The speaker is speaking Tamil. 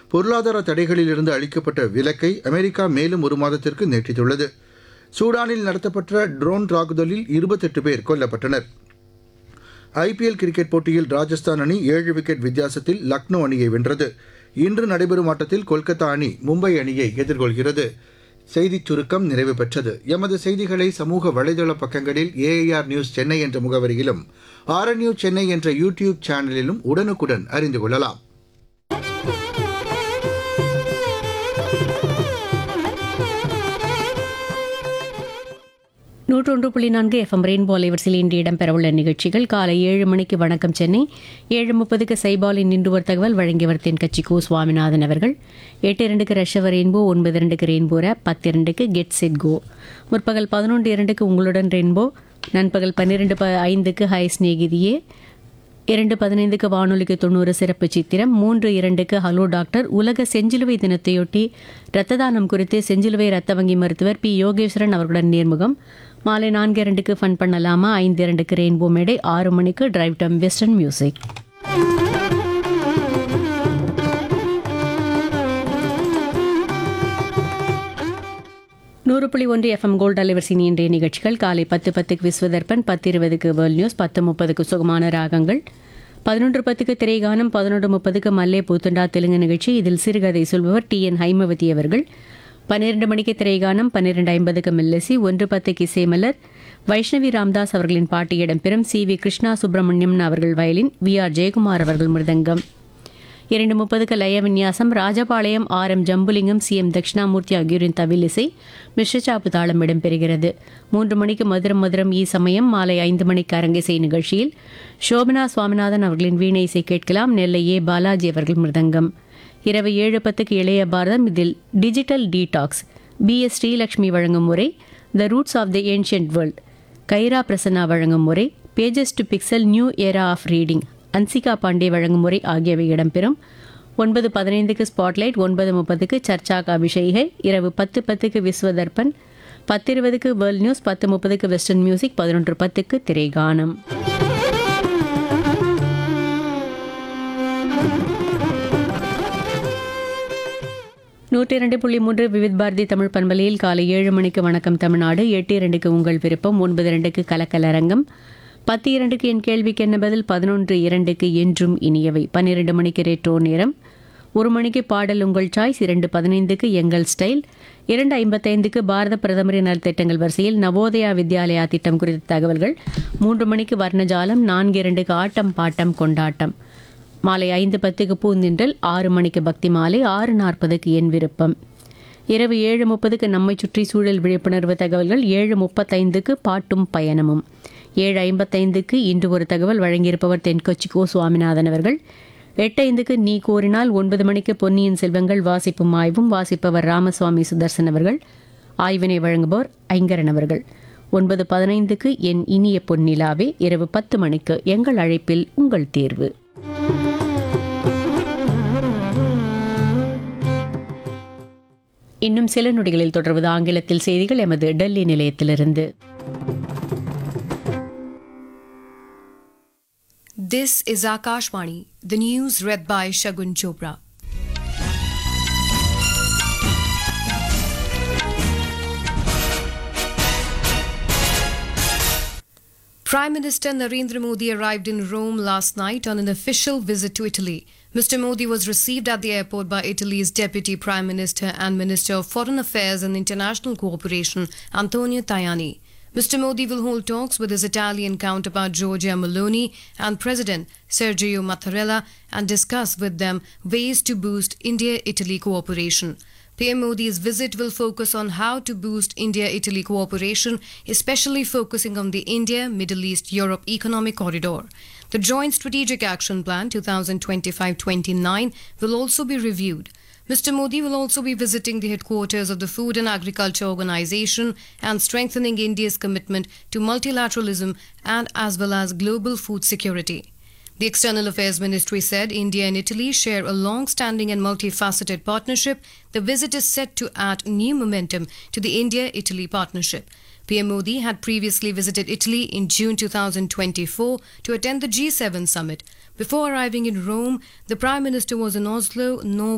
பொருளாதார தடைகளிலிருந்து அளிக்கப்பட்ட விலக்கை அமெரிக்கா மேலும் ஒரு மாதத்திற்கு நீட்டித்துள்ளது சூடானில் நடத்தப்பட்ட ட்ரோன் தாக்குதலில் இருபத்தெட்டு பேர் கொல்லப்பட்டனர் ஐபிஎல் கிரிக்கெட் போட்டியில் ராஜஸ்தான் அணி ஏழு விக்கெட் வித்தியாசத்தில் லக்னோ அணியை வென்றது இன்று நடைபெறும் ஆட்டத்தில் கொல்கத்தா அணி மும்பை அணியை எதிர்கொள்கிறது செய்திச் சுருக்கம் நிறைவு பெற்றது எமது செய்திகளை சமூக வலைதள பக்கங்களில் ஏஐஆர் நியூஸ் சென்னை என்ற முகவரியிலும் ஆர்என்யூ சென்னை என்ற யூடியூப் சேனலிலும் உடனுக்குடன் அறிந்து கொள்ளலாம் நூற்றொன்று புள்ளி நான்கு எஃப்எம் ரெயின்போ அலைவரிசையில் இன்று இடம்பெறவுள்ள நிகழ்ச்சிகள் காலை ஏழு மணிக்கு வணக்கம் சென்னை ஏழு முப்பதுக்கு சைபாலின் நின்றுவர் தகவல் வழங்கியவர் தென்கட்சி கு சுவாமிநாதன் அவர்கள் எட்டு இரண்டுக்கு ரஷ்யவர் ரெயின்போ ஒன்பது இரண்டுக்கு ரெயின்போ ரேப் பத்து இரண்டுக்கு கெட் செட் கோ முற்பகல் பதினொன்று இரண்டுக்கு உங்களுடன் ரெயின்போ நண்பகல் பன்னிரெண்டு ப ஐந்துக்கு ஹை ஸ்நேகிதியே இரண்டு பதினைந்துக்கு வானொலிக்கு தொண்ணூறு சிறப்பு சித்திரம் மூன்று இரண்டுக்கு ஹலோ டாக்டர் உலக செஞ்சிலுவை தினத்தையொட்டி இரத்த தானம் குறித்து செஞ்சிலுவை இரத்த வங்கி மருத்துவர் பி யோகேஸ்வரன் அவர்களுடன் நேர்முகம் மாலை நான்கு இரண்டுக்கு ஃபன் பண்ணலாமா ஐந்து இரண்டுக்கு ரெயின்போ மேடை ஆறு மணிக்கு டிரைவ் டம் வெஸ்டர்ன் மியூசிக் நூறு புள்ளி ஒன்று எஃப்எம் கோல்டு அலைவரிசையின் இன்றைய நிகழ்ச்சிகள் காலை பத்து பத்துக்கு விஸ்வதர்பன் பத்து இருபதுக்கு வேர்ல்ட் நியூஸ் பத்து முப்பதுக்கு சுகமான ராகங்கள் பதினொன்று பத்துக்கு திரைகானம் பதினொன்று முப்பதுக்கு மல்லே பூத்துண்டா தெலுங்கு நிகழ்ச்சி இதில் சிறுகதை சொல்பவர் டி என் ஹைமவதி அவர்கள் பன்னிரண்டு மணிக்கு திரைகானம் பன்னிரண்டு ஐம்பதுக்கு மில்லசி ஒன்று பத்துக்கு இசைமலர் வைஷ்ணவி ராம்தாஸ் அவர்களின் பாட்டு இடம்பெறும் சி வி கிருஷ்ணா சுப்பிரமணியம் அவர்கள் வயலின் வி ஆர் ஜெயக்குமார் அவர்கள் மிருதங்கம் இரண்டு முப்பதுக்கு லய விநியாசம் Rajapalayam R M Jambulingam C M Dakshinamurthy ஆகியோரின் தவில் இசை மிஸ்ரச்சாப்பு தாளம் இடம்பெறுகிறது மூன்று மணிக்கு மதுரம் மதுரம் ஈ சமயம் மாலை ஐந்து மணிக்கு அரங்கிசை நிகழ்ச்சியில் சோபனா சுவாமிநாதன் அவர்களின் வீணை இசை கேட்கலாம் நெல்லை ஏ பாலாஜி அவர்கள் மிருதங்கம் இரவு ஏழு பத்துக்கு இளைய பாரதம் இதில் digital detox P S Sreelakshmi வழங்கும் முறை the roots of the ancient world Kaira Prasanna வழங்கும் முறை pages to pixel new era of reading Anshika Pandey வழங்கும் முறை ஆகியவை இடம்பெறும் ஒன்பது பதினைந்துக்கு ஸ்பாட்லைட் ஒன்பது முப்பதுக்கு சர்ச்சாக் அபிஷேகை இரவு பத்து பத்துக்கு விஸ்வதர்பன் பத்து இருபதுக்கு வேர்ல்ட் நியூஸ் பத்து முப்பதுக்கு வெஸ்டர்ன் மியூசிக் பதினொன்று பத்துக்கு திரைகானம் நூற்றி இரண்டு புள்ளி மூன்று விவித் பாரதி தமிழ் பண்பலையில் காலை ஏழு மணிக்கு வணக்கம் தமிழ்நாடு எட்டு இரண்டுக்கு உங்கள் விருப்பம் ஒன்பது இரண்டுக்கு கலக்கலரங்கம் பத்து இரண்டுக்கு என் கேள்விக்கு என்ன பதில் பதினொன்று இரண்டுக்கு என்றும் இனியவை பன்னிரண்டு மணிக்கு ரேட்ரோ நேரம் ஒரு மணிக்கு பாடல் உங்கள் சாய்ஸ் இரண்டு பதினைந்துக்கு எங்கள் ஸ்டைல் இரண்டு ஐம்பத்தைந்துக்கு பாரத பிரதமரின் நலத்திட்டங்கள் வரிசையில் நவோதயா வித்யாலயா திட்டம் குறித்த தகவல்கள் மூன்று மணிக்கு வர்ணஜாலம் நான்கு இரண்டுக்கு ஆட்டம் பாட்டம் கொண்டாட்டம் மாலை ஐந்து பத்துக்கு பூந்தின்றல் ஆறு மணிக்கு பக்தி மாலை ஆறு நாற்பதுக்கு என் விருப்பம் இரவு ஏழு முப்பதுக்கு நம்மை சுற்றி சூழல் விழிப்புணர்வு தகவல்கள் ஏழு முப்பத்தைந்துக்கு பாட்டும் பயணமும் ஏழு ஐம்பத்தைந்துக்கு இன்று ஒரு தகவல் வழங்கியிருப்பவர் தென்கொச்சி கோ சுவாமிநாதன் அவர்கள் எட்டு ஐந்துக்கு நீ கோரினால் ஒன்பது மணிக்கு பொன்னியின் செல்வங்கள் வாசிப்பும் ஆய்வும் வாசிப்பவர் ராமசுவாமி சுதர்சன் அவர்கள் ஆய்வினை வழங்குபவர் ஐங்கரன் அவர்கள் ஒன்பது பதினைந்துக்கு என் இனிய பொன்னிலாவே இரவு பத்து மணிக்கு எங்கள் அழைப்பில் உங்கள் தேர்வு இன்னும் சில நொடிகளில் தொடர்வது ஆங்கிலத்தில் செய்திகள் எமது டெல்லி நிலையத்திலிருந்து This is Akashvani, the news read by Shagun Chopra. Prime Minister Narendra Modi arrived in Rome last night on an official visit to Italy. Mr. Modi was received at the airport by Italy's Deputy Prime Minister and Minister of Foreign Affairs and International Cooperation, Antonio Tajani. Mr. Modi will hold talks with his Italian counterpart Giorgia Meloni and President Sergio Mattarella and discuss with them ways to boost India Italy cooperation. PM Modi's visit will focus on how to boost India Italy cooperation, especially focusing on the India Middle East Europe Economic Corridor. The Joint Strategic Action Plan 2025 29 will also be reviewed. Mr. Modi will also be visiting the headquarters of the Food and Agriculture Organization and strengthening India's commitment to multilateralism and as well as global food security. The External Affairs Ministry said India and Italy share a long standing and multifaceted partnership. The visit is set to add new momentum to the India Italy partnership. PM Modi had previously visited Italy in June 2024 to attend the G7 summit. Before arriving in Rome, the Prime Minister was in Oslo, Norway.